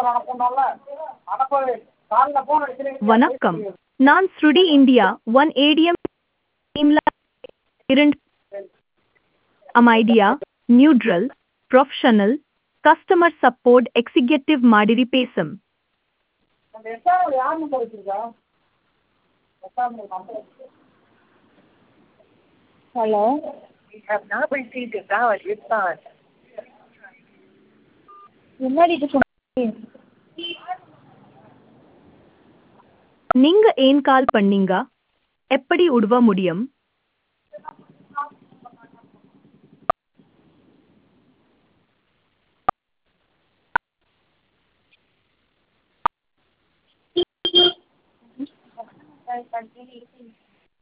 வணக்கம் நான் ஸ்ருடி இந்தியா ஒன் ஏடிஎம் டீம்ல இரண்டு அமைடியா neutral professional customer support executive மாதிரி பேசும் hello We have not received a valid response. என்னடி இது சொன்னீங்க நீங்க ஏன் கால் பண்ணீங்க எப்படி உதவ முடியும்